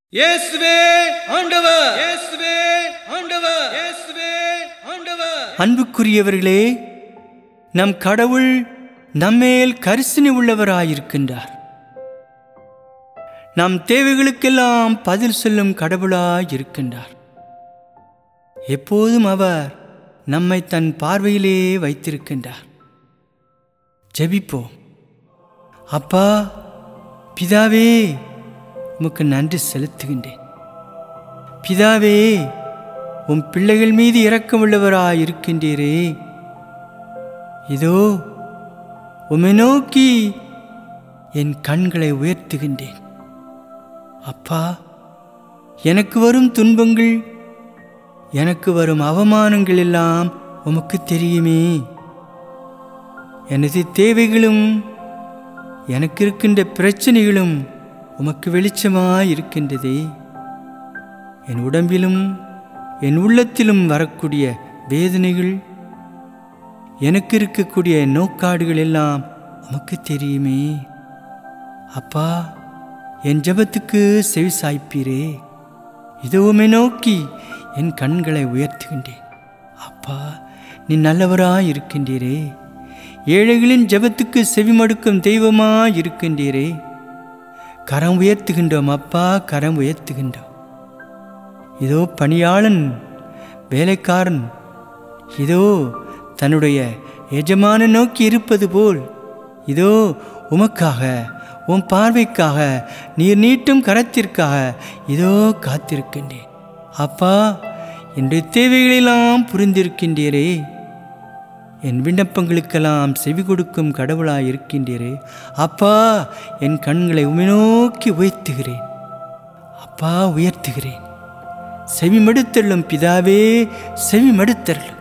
இயேசுவே ஆண்டவர் இயேசுவே ஆண்டவர் இயேசுவே ஆண்டவர் அன்புக்குரியவர்களே நம் கடவுள் நம்மேல் கரிசனை உள்ளவராயிருக்கின்றார் நம் தேவைகளுக்கெல்லாம் பதில் சொல்லும் கடவுளாயிருக்கின்றார் எப்போதும் அவர் நம்மை தன் பார்வையிலே வைத்திருக்கின்றார் ஜெபிப்போம் அப்பா பிதாவே உமக்கு நன்றி செலுத்துகின்றேன் பிதாவே உம் பிள்ளைகள் மீது இரக்கமுள்ளவராய் இருக்கின்றீரே இதோ உம்மை நோக்கி என் கண்களை உயர்த்துகின்றேன் அப்பா எனக்கு வரும் துன்பங்கள் எனக்கு வரும் அவமானங்கள் எல்லாம் உமக்கு தெரியுமே எனது தேவைகளும் எனக்கு இருக்கின்ற பிரச்சனைகளும் உமக்கு வெளிச்சமாய் இருக்கின்றதே என் உடம்பிலும் என் உள்ளத்திலும் வரக்கூடிய வேதனைகள் எனக்கு இருக்கக்கூடிய நோக்காடுகள் எல்லாம் உமக்கு தெரியுமே அப்பா என் ஜெபத்துக்கு செவி சாய்ப்பீரே இதுவுமே நோக்கி என் கண்களை உயர்த்துகின்றேன் அப்பா நீ நல்லவராய் இருக்கின்றீரே ஏழைகளின் ஜெபத்துக்கு செவிமடுக்கும் தெய்வமாய் இருக்கின்றீரே கரம் உயர்த்துகின்றோம் அப்பா கரம் உயர்த்துகின்றோம் இதோ பணியாளன் வேலைக்காரன் இதோ தன்னுடைய எஜமான நோக்கி இருப்பது போல் இதோ உமக்காக உன் பார்வைக்காக நீர் நீட்டும் கரத்திற்காக இதோ காத்திருக்கின்றேன் அப்பா என்னுடைய தேவைகளெல்லாம் புரிந்திருக்கின்றீரே என் விண்ணப்பங்களுக்கெல்லாம் செவி கொடுக்கும் கடவுளாய் இருக்கின்றீரே அப்பா என் கண்களை உமை நோக்கி உயர்த்துகிறேன் அப்பா உயர்த்துகிறேன் செவி மடுத்தள்ளும் பிதாவே செவி மடுத்தள்ளும்